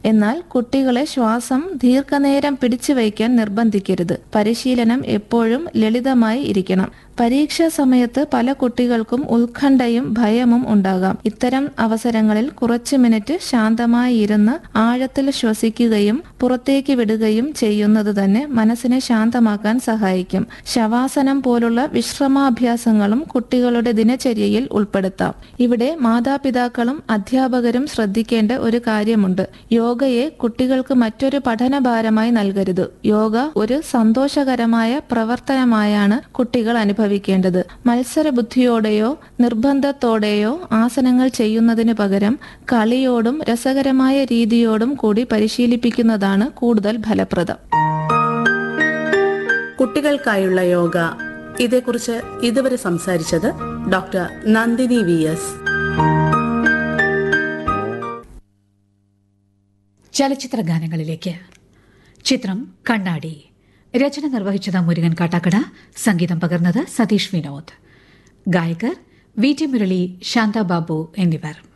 എന്നാൽ കുട്ടികളെ ശ്വാസം ദീർഘനേരം പിടിച്ചു വയ്ക്കാൻ നിർബന്ധിക്കരുത് പരിശീലനം എപ്പോഴും ലളിതമായി ഇരിക്കണം പരീക്ഷാ സമയത്ത് പല കുട്ടികൾക്കും ഉത്കണ്ഠയും ഭയവും ഉണ്ടാകാം ഇത്തരം അവസരങ്ങളിൽ കുറച്ചു മിനിറ്റ് ശാന്തമായി ഇരുന്ന് ആഴത്തിൽ ശ്വസിക്കുകയും പുറത്തേക്ക് വിടുകയും ചെയ്യുന്നത് തന്നെ മനസ്സിനെ ശാന്തമാക്കാൻ സഹായിക്കും ശവാസനം പോലുള്ള വിശ്രമാഭ്യാസങ്ങളും കുട്ടികളുടെ ദിനചര്യയിൽ ഉൾപ്പെടുത്താം ഇവിടെ മാതാപിതാക്കളും അധ്യാപകരും ശ്രദ്ധിക്കേണ്ട ഒരു കാര്യമുണ്ട് യോഗയെ കുട്ടികൾക്ക് മറ്റൊരു പഠനഭാരമായി നൽകരുത് യോഗ ഒരു സന്തോഷകരമായ പ്രവർത്തനമായാണ് കുട്ടികൾ അനുഭവിക്കേണ്ടത് മത്സര ബുദ്ധിയോടെയോ നിർബന്ധത്തോടെയോ ആസനങ്ങൾ ചെയ്യുന്നതിന് പകരം കളിയോടും രസകരമായ രീതിയോടും കൂടി പരിശീലിപ്പിക്കുന്നതാണ് കൂടുതൽ ഫലപ്രദം കുട്ടികൾക്കായുള്ള യോഗ ഇതേക്കുറിച്ച് ഇതുവരെ സംസാരിച്ചത് ഡോക്ടർ നന്ദിനി വി എസ് ചലച്ചിത്ര ഗാനങ്ങളിലേക്ക് ചിത്രം കണ്ണാടി രചന നിർവഹിച്ചത് മുരുകൻ കാട്ടാക്കട സംഗീതം പകർന്നത് സതീഷ് വിനോദ് ഗായകർ വി ടി മുരളി ശാന്ത ബാബു എന്നിവർ